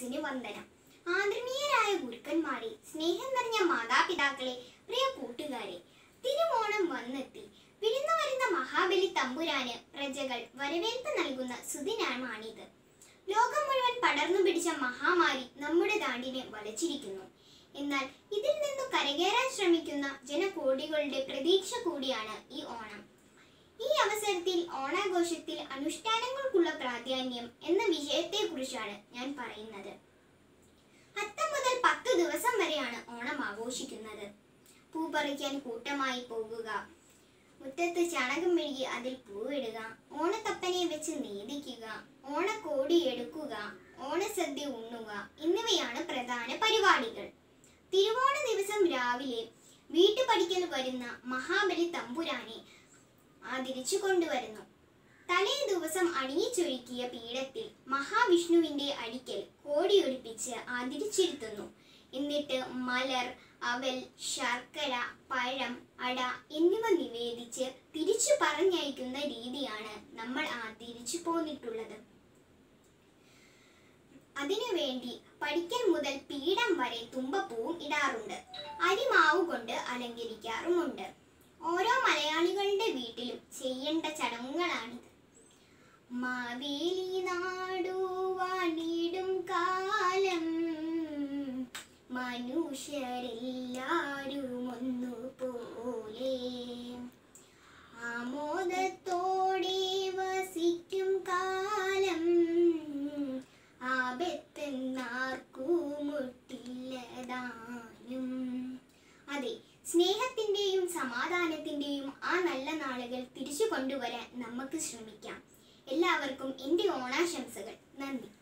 ശിരസിന് വന്ദനം ആദരണീയരായ ഗുരുക്കന്മാരെ സ്നേഹം നിറഞ്ഞ മാതാപിതാക്കളെ പ്രിയ കൂട്ടുകാരെ തിരുവോണം വന്നെത്തി വിരുന്നു വരുന്ന മഹാബലി തമ്പുരാന് പ്രജകൾ വരവേൽപ്പ് നൽകുന്ന സുദിനമാണിത് ലോകം മുഴുവൻ പടർന്നു പിടിച്ച മഹാമാരി നമ്മുടെ നാടിനെ വലച്ചിരിക്കുന്നു എന്നാൽ ഇതിൽ നിന്നു കരകയറാൻ ശ്രമിക്കുന്ന ജനകോടികളുടെ പ്രതീക്ഷ കൂടിയാണ് ഈ ഓണം ഈ അവസരത്തിൽ ഓണാഘോഷത്തിൽ അനുഷ്ഠാനങ്ങൾക്കുള്ള പ്രാധാന്യം എന്ന വിഷയത്തെക്കുറിച്ചാണ് ഞാൻ പറയുന്നത് അത്തം മുതൽ പത്ത് ദിവസം വരെയാണ് ഓണം ആഘോഷിക്കുന്നത് പൂ പറിക്കാൻ കൂട്ടമായി പോകുക മുറ്റത്ത് ചാണകം മെഴുകി അതിൽ പൂവിടുക ഓണത്തപ്പനെ വെച്ച് നീതിക്കുക ഓണക്കോടി എടുക്കുക ഓണസദ്യ ഉണ്ണുക എന്നിവയാണ് പ്രധാന പരിപാടികൾ തിരുവോണ ദിവസം രാവിലെ വീട്ടുപടിക്കൽ വരുന്ന മഹാബലി തമ്പുരാനെ ആദരിച്ചു കൊണ്ടുവരുന്നു തലേ ദിവസം അണിയിച്ചൊരുക്കിയ പീഠത്തിൽ മഹാവിഷ്ണുവിന്റെ അടിക്കൽ കോടിയൊലിപ്പിച്ച് ആദരിച്ചിരുത്തുന്നു എന്നിട്ട് മലർ അവൽ ശർക്കര പഴം അട എന്നിവ നിവേദിച്ച് തിരിച്ചു പറഞ്ഞയക്കുന്ന രീതിയാണ് നമ്മൾ ആദരിച്ചു പോന്നിട്ടുള്ളത് അതിനുവേണ്ടി പടിക്കൽ മുതൽ പീഠം വരെ തുമ്പപ്പൂവും ഇടാറുണ്ട് അരിമാവ് കൊണ്ട് അലങ്കരിക്കാറുമുണ്ട് ഓരോ മലയാളികളുടെ വീട്ടിലും ചെയ്യേണ്ട ചടങ്ങുകളാണിത് മാവേലി നാടു വാണിടും കാലം മനുഷ്യരെല്ലാരും ഒന്നുപോലെ ആമോദത്തോടെ വസിക്കും കാലം ആപത്തെന്നാർക്കുമുട്ടില്ലതാനും അതെ സ്നേഹത്തിന്റെയും സമാധാനത്തിന്റെയും ആ നല്ല നാളുകൾ തിരിച്ചു കൊണ്ടുവരാൻ നമുക്ക് ശ്രമിക്കാം എല്ലാവർക്കും എൻ്റെ ഓണാശംസകൾ നന്ദി